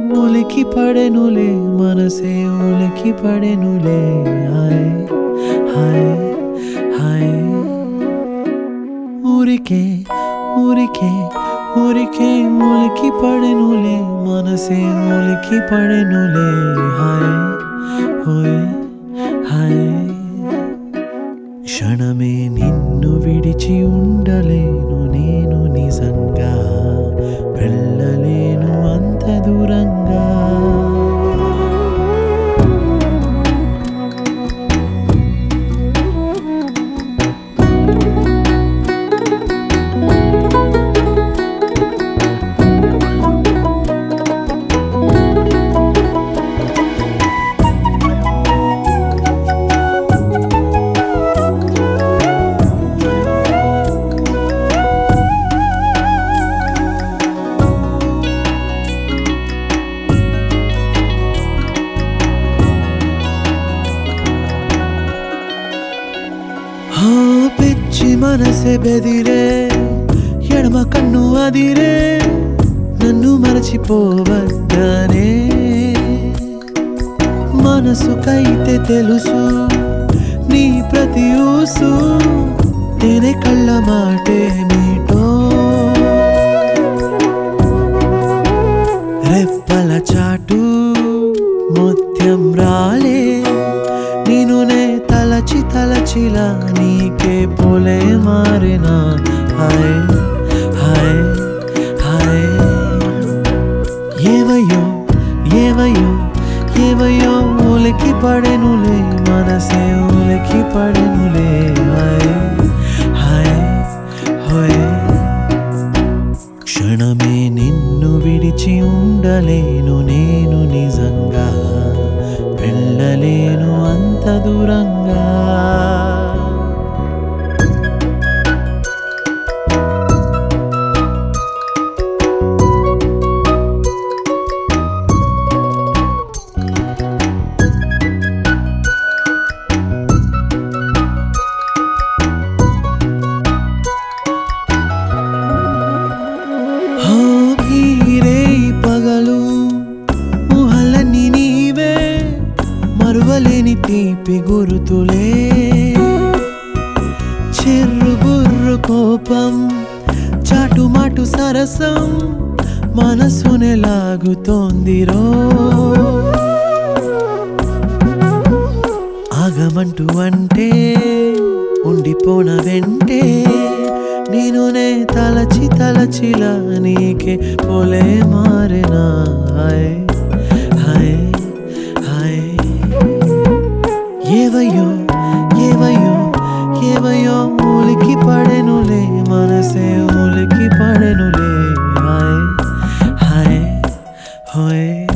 ఉలికి పడెనులే మనసే ఉలికి పడెనులే హాయ్ హాయ్ హాయ్ ఊరికే ఊరికే ఊరికే ఉలికి పడెనులే మనసే ఉలికి పడెనులే హాయ్ హోయ్ హాయ్ క్షణమే నిన్ను విడిచి ఉండలేను నేను నిజంగా వెళ్ళలేను అంత దూరంగా హా పిచ్చి మనసే బెదిరే ఎడమ కన్ను అదిరే నన్ను మరచిపోవద్దనే మనసుకైతే తెలుసు నీ ప్రతి ఊసు నేనే కళ్ళ మాటే మీటో రెప్పల చాటు ముత్యం రాలే నేను నే తలచి తలచిలా నీకే పోలే మారినా హాయ్ హాయ్ హాయ్ ఏవయ్యో ఏవయ్యో ఏవయ్యో ఉలికి పడెనులే మనసే ఉలికి పడెనులే హాయ్ హాయ్ హోయ్ క్షణమే నిన్ను విడిచి ఉండలేను నేను నిజంగా వెళ్ళలేను అంత దూరంగా హా, ఈ రేయి పగలు ఊహలన్నీ నీవే మరువలేని తీపి గురుతులే చెర్రు బుర్రు కోపం చాటుమాటు సరసం మనసునే లాగుతోందిరో ఆగమంటూ అంటే ఉండిపోన వెంటే నేను నే తలచి తలచిలా నీకే పోలే మారినా హాయ్ హాయ్ హాయ్ ఏవయ్యో ఏవయ్యో ఏవయ్యో ఉలికి పడెనులే మనసే ఉలికి పడెనులే హాయ్ హాయ్ హోయ్